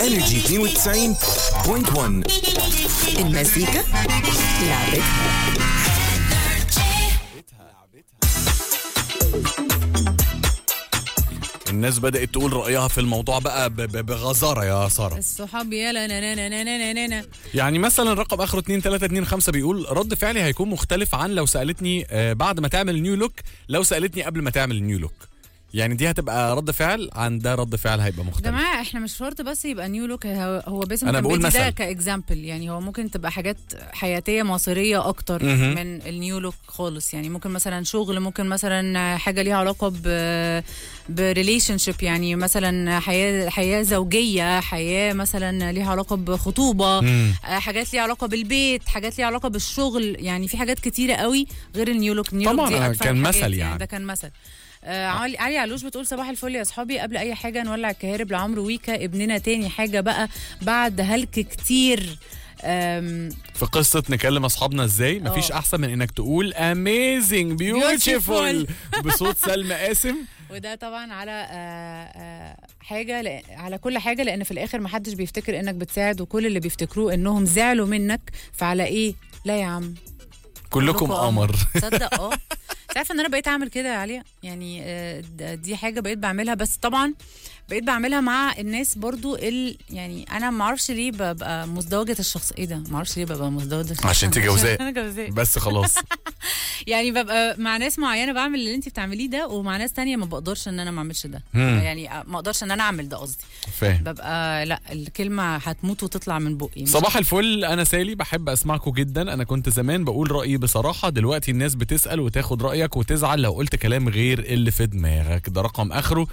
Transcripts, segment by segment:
انرجي 92.1 المزيكا لعبتها الناس بدأت تقول رأيها في الموضوع بقى ب- ب- بغزارة يا سارة الصحاب يلا نا نا نا نا نا نا نا يعني مثلا رقم اخره 2325 بيقول رد فعلي هيكون مختلف عن لو سالتني آه، بعد ما تعمل نيو لوك لو سالتني قبل ما تعمل النيو لوك يعني دي هتبقى رد فعل عن ده رد فعل هيبقى مختلف جماعه احنا مش شرط بس يبقى نيو لوك هو هو بس أنا ممكن بقول بدي ده مثل. كاكزامبل يعني هو ممكن تبقى حاجات حياتيه مصيريه اكتر مهم. من النيو لوك خالص يعني ممكن مثلا شغل ممكن مثلا حاجه ليها علاقه ب بريليشن شيب يعني مثلا حياه حياه زوجيه حياه مثلا ليها علاقه بخطوبه مم. آه، حاجات ليها علاقه بالبيت حاجات ليها علاقه بالشغل يعني في حاجات كتيره قوي غير النيو لوك النيو طبعاً، لوك دي آه، أتفه كان الحاجات مثل يعني. ده كان مثل آه علي علي علوش بتقول صباح الفل يا اصحابي قبل اي حاجه نولع الكهارب لعمرو ويكا ابننا تاني حاجه بقى بعد هلك كتير آم، في قصه نكلم اصحابنا ازاي مفيش أوه. احسن من انك تقول amazing beautiful بصوت سلمى قاسم وده طبعا على آه آه حاجه لأ- على كل حاجه لان في الاخر محدش بيفتكر انك بتساعد وكل اللي بيفتكروه انهم زعلوا منك فعلى ايه لا يا عم كلكم قمر تصدق اه انت عارفه ان انا بقيت اعمل كده يا عليا يعني آه، د- دي حاجه بقيت بعملها بس طبعا بقيت بعملها مع الناس برضو ال يعني انا ما اعرفش ليه ببقى مزدوجه الشخص ايه ده ما اعرفش ليه ببقى مزدوجه الشخص عشان انت جوزاء. انا جوزاء بس خلاص يعني ببقى مع ناس معينه بعمل اللي انت بتعمليه ده ومع ناس تانية ما بقدرش ان انا ما اعملش ده مم. يعني ما اقدرش ان انا اعمل ده قصدي فاهم ببقى لا الكلمه هتموت وتطلع من بقي مش صباح الفل انا سالي بحب اسمعكم جدا انا كنت زمان بقول رايي بصراحه دلوقتي الناس بتسال وتاخد رايك وتزعل لو قلت كلام غير اللي في دماغك ده رقم اخره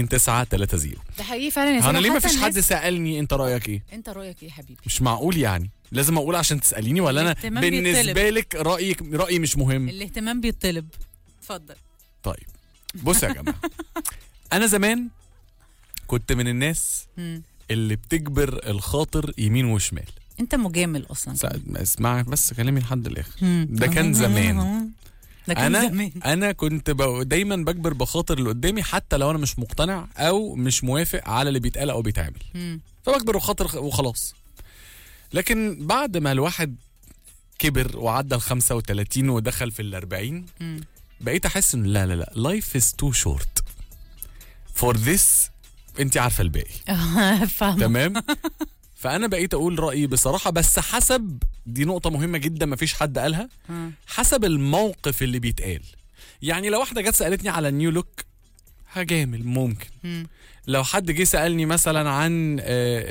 2930 ده حقيقي فعلا يا انا سيدي، ليه ما حتى فيش حد الناس- سالني انت رايك ايه انت رايك ايه يا حبيبي مش معقول يعني لازم اقول عشان تساليني ولا انا الاهتمام بالنسبه بيطلب. لك رايك رايي مش مهم الاهتمام بيطلب اتفضل طيب بص يا جماعه انا زمان كنت من الناس مم. اللي بتجبر الخاطر يمين وشمال انت مجامل اصلا سا- اسمع بس كلامي لحد الاخر مم. ده كان زمان ده كان انا زمان انا كنت ب... دايما بجبر بخاطر اللي قدامي حتى لو انا مش مقتنع او مش موافق على اللي بيتقال او بيتعمل مم. فبجبر بخاطر وخلاص لكن بعد ما الواحد كبر وعدى ال 35 ودخل في ال 40 مم. بقيت احس ان لا لا لا life is too short for this انت عارفه الباقي فاهمه تمام فانا بقيت اقول رايي بصراحه بس حسب دي نقطه مهمه جدا مفيش حد قالها مم. حسب الموقف اللي بيتقال يعني لو واحده جت سالتني على النيو لوك هجامل ممكن مم. لو حد جه سالني مثلا عن آه،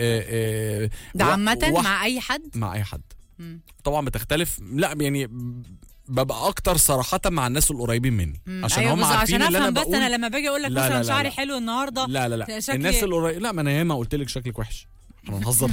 آه، آه، ده وا- عامة واحد- مع أي حد مع اي حد مم. طبعا بتختلف لا يعني ببقى اكتر صراحه مع الناس القريبين مني مم. عشان أيوة هم بص، عارفين عشان اللي انا أفهم بس بقول أنا لما باجي أقول لك لا، لا، مثلا لا، شعري لا. حلو النهاردة لا لا لا شكلي- الناس القريبه لا ما انا ياما قلت لك شكلك وحش احنا بنهزر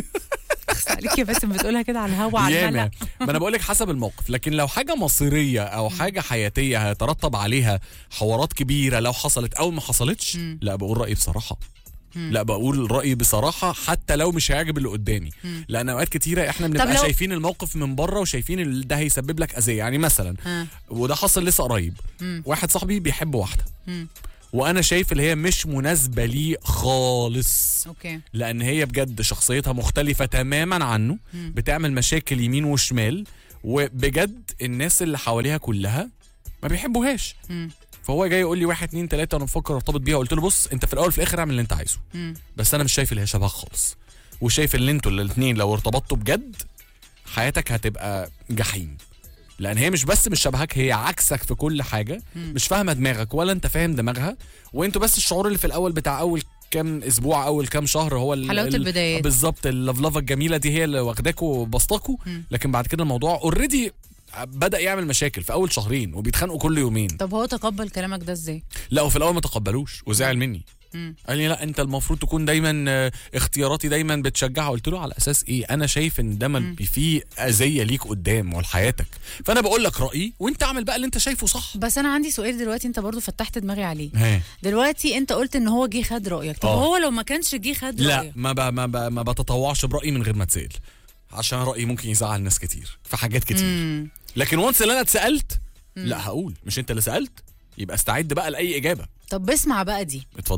أخس عليك يا باسم بتقولها كده على الهوا على ياما الملأ ما انا بقول لك حسب الموقف لكن لو حاجه مصيريه او حاجه حياتيه هيترتب عليها حوارات كبيره لو حصلت او ما حصلتش مم. لا بقول رايي بصراحه مم. لا بقول رايي بصراحه حتى لو مش هيعجب اللي قدامي مم. لان اوقات كتيره احنا بنبقى لو- شايفين الموقف من بره وشايفين ال- ده هيسبب لك اذيه يعني مثلا ها. وده حصل لسه قريب مم. واحد صاحبي بيحب واحده مم. وانا شايف اللي هي مش مناسبه ليه خالص أوكي لان هي بجد شخصيتها مختلفه تماما عنه مم. بتعمل مشاكل يمين وشمال وبجد الناس اللي حواليها كلها ما بيحبوهاش مم. فهو جاي يقول لي واحد اتنين تلاته انا بفكر ارتبط بيها قلت له بص انت في الاول وفي الاخر اعمل اللي انت عايزه مم. بس انا مش شايف اللي هي شبهك خالص وشايف ان انتوا الاثنين لو ارتبطتوا بجد حياتك هتبقى جحيم لان هي مش بس مش شبهك هي عكسك في كل حاجه مم. مش فاهمه دماغك ولا انت فاهم دماغها وانتوا بس الشعور اللي في الاول بتاع اول كام اسبوع اول كام شهر هو ال- حلاوة ال- البدايات. بالظبط اللفلفه الجميله دي هي اللي واخداكوا وبسطاكوا مم. لكن بعد كده الموضوع اوريدي بدا يعمل مشاكل في اول شهرين وبيتخانقوا كل يومين طب هو تقبل كلامك ده ازاي؟ لا وفي الاول ما تقبلوش وزعل مني مم. قال لي لا انت المفروض تكون دايما آه، اختياراتي دايما بتشجعها قلت له على اساس ايه انا شايف ان ده ما فيه اذيه ليك قدام ولحياتك فانا بقول لك رايي وانت اعمل بقى اللي انت شايفه صح بس انا عندي سؤال دلوقتي انت برضو فتحت دماغي عليه ها دلوقتي انت قلت ان هو جه خد رايك طب آه. هو لو ما كانش جه خد لا رايك ما ب... ما ب... ما بتطوعش برايي من غير ما اتسال عشان رايي ممكن يزعل ناس كتير في حاجات كتير مم. لكن وانس اللي انا اتسالت لا هقول مش انت اللي سالت يبقى استعد بقى لاي اجابه طب اسمع بقى دي اتفضلي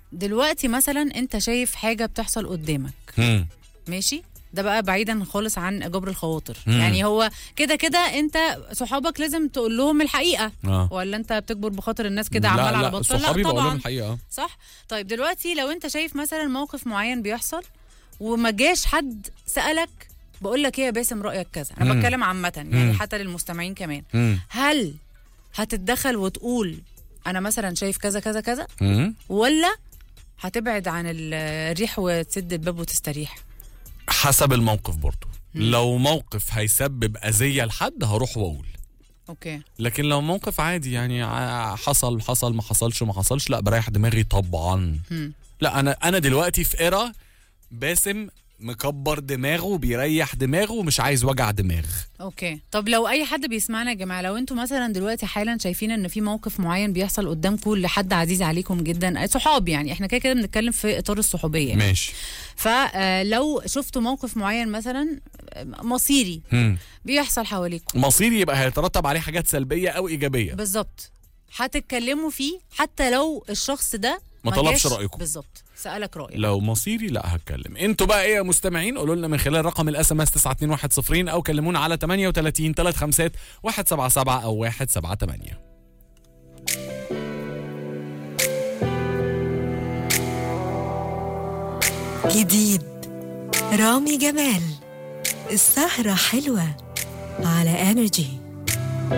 دلوقتي مثلا انت شايف حاجه بتحصل قدامك مم. ماشي ده بقى بعيدا خالص عن جبر الخواطر مم. يعني هو كده كده انت صحابك لازم تقول لهم الحقيقه اه ولا انت بتجبر بخاطر الناس كده لا عمال على لا بطال صحابي لا بقول لهم طبعا الحقيقه صح طيب دلوقتي لو انت شايف مثلا موقف معين بيحصل وما جاش حد سالك بقول لك ايه يا باسم رايك كذا انا مم. بتكلم عامه يعني مم. حتى للمستمعين كمان مم. هل هتتدخل وتقول انا مثلا شايف كذا كذا كذا مم. ولا هتبعد عن ال- الريح وتسد الباب وتستريح حسب الموقف برضو لو موقف هيسبب اذيه لحد هروح واقول اوكي لكن لو موقف عادي يعني ع- حصل حصل ما حصلش ما حصلش لا بريح دماغي طبعا مم. لا انا انا دلوقتي في ايرا باسم مكبر دماغه وبيريح دماغه ومش عايز وجع دماغ اوكي طب لو اي حد بيسمعنا يا جماعه لو انتوا مثلا دلوقتي حالا شايفين ان في موقف معين بيحصل قدامكم لحد عزيز عليكم جدا صحاب يعني احنا كده كده بنتكلم في اطار الصحوبيه يعني. ماشي فلو شفتوا موقف معين مثلا آه، مصيري مم. بيحصل حواليكم مصيري يبقى هيترتب عليه حاجات سلبيه او ايجابيه بالظبط هتتكلموا فيه حتى لو الشخص ده ما طلبش جاش- رأيكم. بالظبط سالك رايك لو مصيري لا هتكلم انتوا بقى ايه يا مستمعين قولوا لنا من خلال رقم الاس ام اس 92100 او كلمونا على 38 35 177 او 178 جديد رامي جمال السهرة حلوة على انرجي